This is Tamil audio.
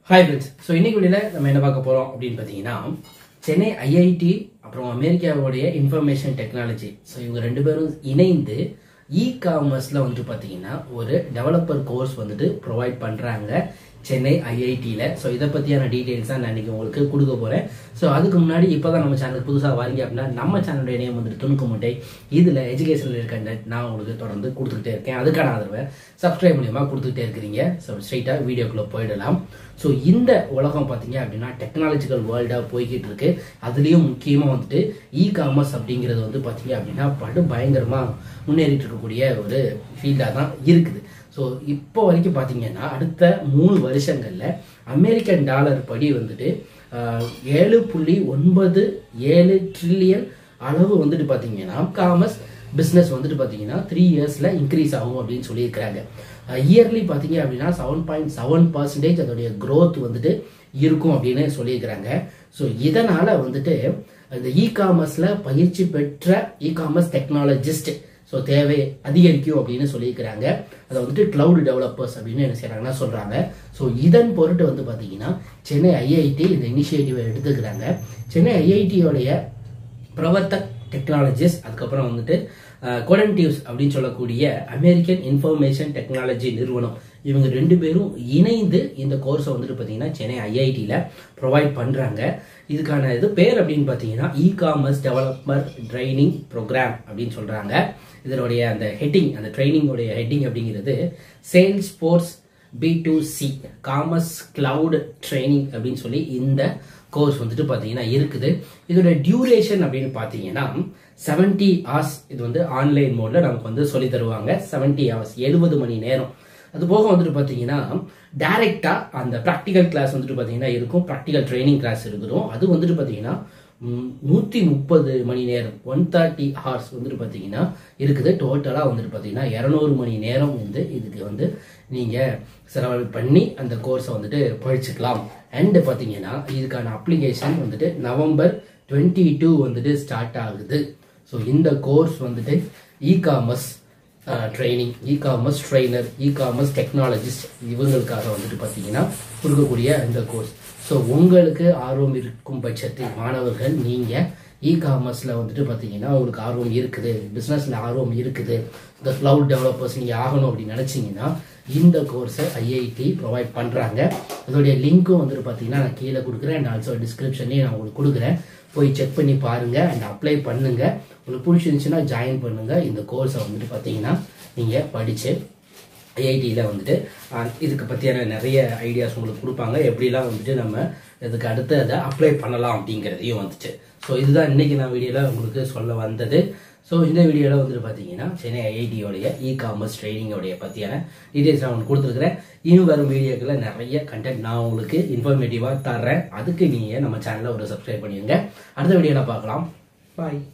ஹாய் ஃப்ரெண்ட்ஸ் ஸோ இன்னைக்கு வீடியோவில் நம்ம என்ன பார்க்க போகிறோம் அப்படின்னு பார்த்தீங்கன்னா சென்னை ஐஐடி அப்புறம் அமெரிக்காவுடைய இன்ஃபர்மேஷன் டெக்னாலஜி ஸோ இவங்க ரெண்டு பேரும் இணைந்து இ காமர்ஸில் வந்துட்டு பார்த்தீங்கன்னா ஒரு டெவலப்பர் கோர்ஸ் வந்துட்டு ப்ரொவைட் பண்ணுறாங்க சென்னை ஐஐடியில் ஸோ இதை பற்றியான டீட்டெயில்ஸ் தான் நான் இன்னைக்கு உங்களுக்கு கொடுக்க போகிறேன் ஸோ அதுக்கு முன்னாடி இப்போ தான் நம்ம சேனலுக்கு புதுசாக வரீங்க அப்படின்னா நம்ம சேனலுடைய நேம் வந்துட்டு துணுக்கு முட்டை இதில் எஜுகேஷனில் இருக்க நான் உங்களுக்கு தொடர்ந்து கொடுத்துக்கிட்டே இருக்கேன் அதுக்கான ஆதரவை சப்ஸ்கிரைப் மூலியமாக கொடுத்துக்கிட்டே இருக்கிறீங்க ஸோ ஸ்ட்ரைட்டாக வீடியோக்குள்ளே போயிடலாம் ஸோ இந்த உலகம் பார்த்தீங்க அப்படின்னா டெக்னாலஜிக்கல் வேர்ல்டாக போய்கிட்டு இருக்கு அதுலேயும் முக்கியமாக வந்துட்டு இ காமர்ஸ் அப்படிங்கிறது வந்து பார்த்தீங்க அப்படின்னா படு பயங்கரமாக முன்னேறிட்டு இருக்கக்கூடிய ஒரு ஃபீல்டாக தான் இருக்குது ஸோ இப்போ வரைக்கும் பார்த்தீங்கன்னா அடுத்த மூணு வருஷங்களில் அமெரிக்கன் டாலர் படி வந்துட்டு ஆஹ், ஏழு புள்ளி ஒன்பது ஏழு ட்ரில்லியன் அளவு வந்துட்டு பார்த்தீங்கன்னா காமர்ஸ் பிஸ்னஸ் வந்துட்டு பார்த்தீங்கன்னா த்ரீ இயர்ஸில் இன்க்ரீஸ் ஆகும் அப்படின்னு சொல்லியிருக்கிறாங்க இயர்லி பார்த்தீங்க அப்படின்னா செவன் பாயிண்ட் செவன் பர்சன்டேஜ் அதோடைய growth வந்துட்டு இருக்கும் அப்படின்னு சொல்லியிருக்கிறாங்க ஸோ இதனால் வந்துட்டு இந்த இ காமர்ஸில் பயிற்சி பெற்ற இ காமர்ஸ் டெக்னாலஜிஸ்ட் ஸோ தேவை அதிகரிக்கும் அப்படின்னு சொல்லியிருக்கிறாங்க அதை வந்துட்டு கிளவுட் டெவலப்பர்ஸ் அப்படின்னு என்ன செய்கிறாங்கன்னா சொல்கிறாங்க ஸோ இதன் பொருட்டு வந்து பார்த்தீங்கன்னா சென்னை ஐஐடி இந்த இனிஷியேட்டிவை எடுத்துக்கிறாங்க சென்னை ஐஐடியோடைய பிரவர்த்தக் டெக்னாலஜிஸ் அதுக்கப்புறம் வந்துட்டு கோடன்டிவ்ஸ் அப்படின்னு சொல்லக்கூடிய அமெரிக்கன் இன்ஃபர்மேஷன் டெக்னாலஜி நிறுவனம் இவங்க ரெண்டு பேரும் இணைந்து இந்த கோர்ஸை வந்துட்டு பார்த்தீங்கன்னா சென்னை ஐஐடியில் ப்ரொவைட் பண்ணுறாங்க இதுக்கான இது பேர் அப்படின்னு பார்த்தீங்கன்னா e commerce developer training program அப்படின்னு சொல்கிறாங்க இதனுடைய அந்த ஹெட்டிங் அந்த ட்ரைனிங்கோடைய ஹெட்டிங் அப்படிங்கிறது Salesforce B to C commerce cloud training அப்படின்னு சொல்லி இந்த கோர்ஸ் வந்துட்டு பார்த்தீங்கன்னா இருக்குது இதோட டியூரேஷன் அப்படின்னு பார்த்தீங்கன்னா செவன்டி ஹவர்ஸ் இது வந்து ஆன்லைன் மோட்ல நமக்கு வந்து சொல்லி தருவாங்க செவன்டி ஹவர்ஸ் எழுபது மணி நேரம் அது போக வந்துட்டு பார்த்தீங்கன்னா டைரக்டா அந்த ப்ராக்டிக்கல் கிளாஸ் வந்துட்டு பார்த்தீங்கன்னா இருக்கும் ப்ராக்டிக்கல் ட்ரைனிங் கிளாஸ் இருக்கும் அது வந்துட்டு பார்த்தீங்கன்னா நூற்றி முப்பது மணி நேரம் ஒன் தேர்ட்டி ஹவர்ஸ் வந்துட்டு பார்த்தீங்கன்னா இருக்குது டோட்டலாக வந்துட்டு பார்த்தீங்கன்னா இரநூறு மணி நேரம் வந்து இதுக்கு வந்து நீங்கள் செலவு பண்ணி அந்த கோர்ஸை வந்துட்டு படிச்சுக்கலாம் அண்ட் பார்த்தீங்கன்னா இதுக்கான அப்ளிகேஷன் வந்துட்டு நவம்பர் டுவெண்ட்டி டூ வந்துட்டு ஸ்டார்ட் ஆகுது ஸோ இந்த கோர்ஸ் வந்துட்டு e commerce training e commerce trainer e commerce technologist இவங்களுக்காக வந்துட்டு பார்த்தீங்கன்னா கொடுக்கக்கூடிய இந்த கோர்ஸ் ஸோ உங்களுக்கு ஆர்வம் இருக்கும் பட்சத்தில் மாணவர்கள் நீங்கள் இ காமர்ஸில் வந்துட்டு பார்த்தீங்கன்னா உங்களுக்கு ஆர்வம் இருக்குது பிஸ்னஸில் ஆர்வம் இருக்குது இந்த க்ளவுட் டெவலப்பர்ஸ் நீங்கள் ஆகணும் அப்படின்னு நினச்சிங்கன்னா இந்த கோர்ஸை ஐஐடி ப்ரொவைட் பண்ணுறாங்க அதோடைய லிங்க்கும் வந்துட்டு பார்த்தீங்கன்னா நான் கீழே கொடுக்குறேன் அண்ட் ஆல்சோ டிஸ்கிரிப்ஷன்லேயும் நான் உங்களுக்கு கொடுக்குறேன் போய் செக் பண்ணி பாருங்க அண்ட் அப்ளை பண்ணுங்க உங்களுக்கு பிடிச்சிருந்துச்சுன்னா ஜாயின் பண்ணுங்க இந்த கோர்ஸை வந்துட்டு பார்த்தீங்கன்னா நீங்கள் படித்து ஐஐடியில் வந்துட்டு அஹ், இதுக்கு பற்றியான நிறைய ஐடியாஸ் உங்களுக்கு கொடுப்பாங்க எப்படிலாம் வந்துட்டு நம்ம இதுக்கு அடுத்து அதை அப்ளை பண்ணலாம் அப்படிங்கிறதையும் வந்துச்சு ஸோ இதுதான் இன்னைக்கு நான் வீடியோவில் உங்களுக்கு சொல்ல வந்தது ஸோ இந்த வீடியோவில் வந்துட்டு பார்த்தீங்கன்னா சென்னை ஐஐடியோடைய இ காமர்ஸ் ட்ரைனிங்கோடைய பற்றியான டீட்டெயில்ஸ் நான் உங்களுக்கு கொடுத்துருக்குறேன் இன்னும் வரும் வீடியோக்களில் நிறைய கண்டென்ட் நான் உங்களுக்கு இன்ஃபர்மேட்டிவாக தர்றேன் அதுக்கு நீங்கள் நம்ம சேனலை ஒரு சப்ஸ்கிரைப் பண்ணிடுங்க அடுத்த வீடியோவில் பார்க்கலாம் பாய்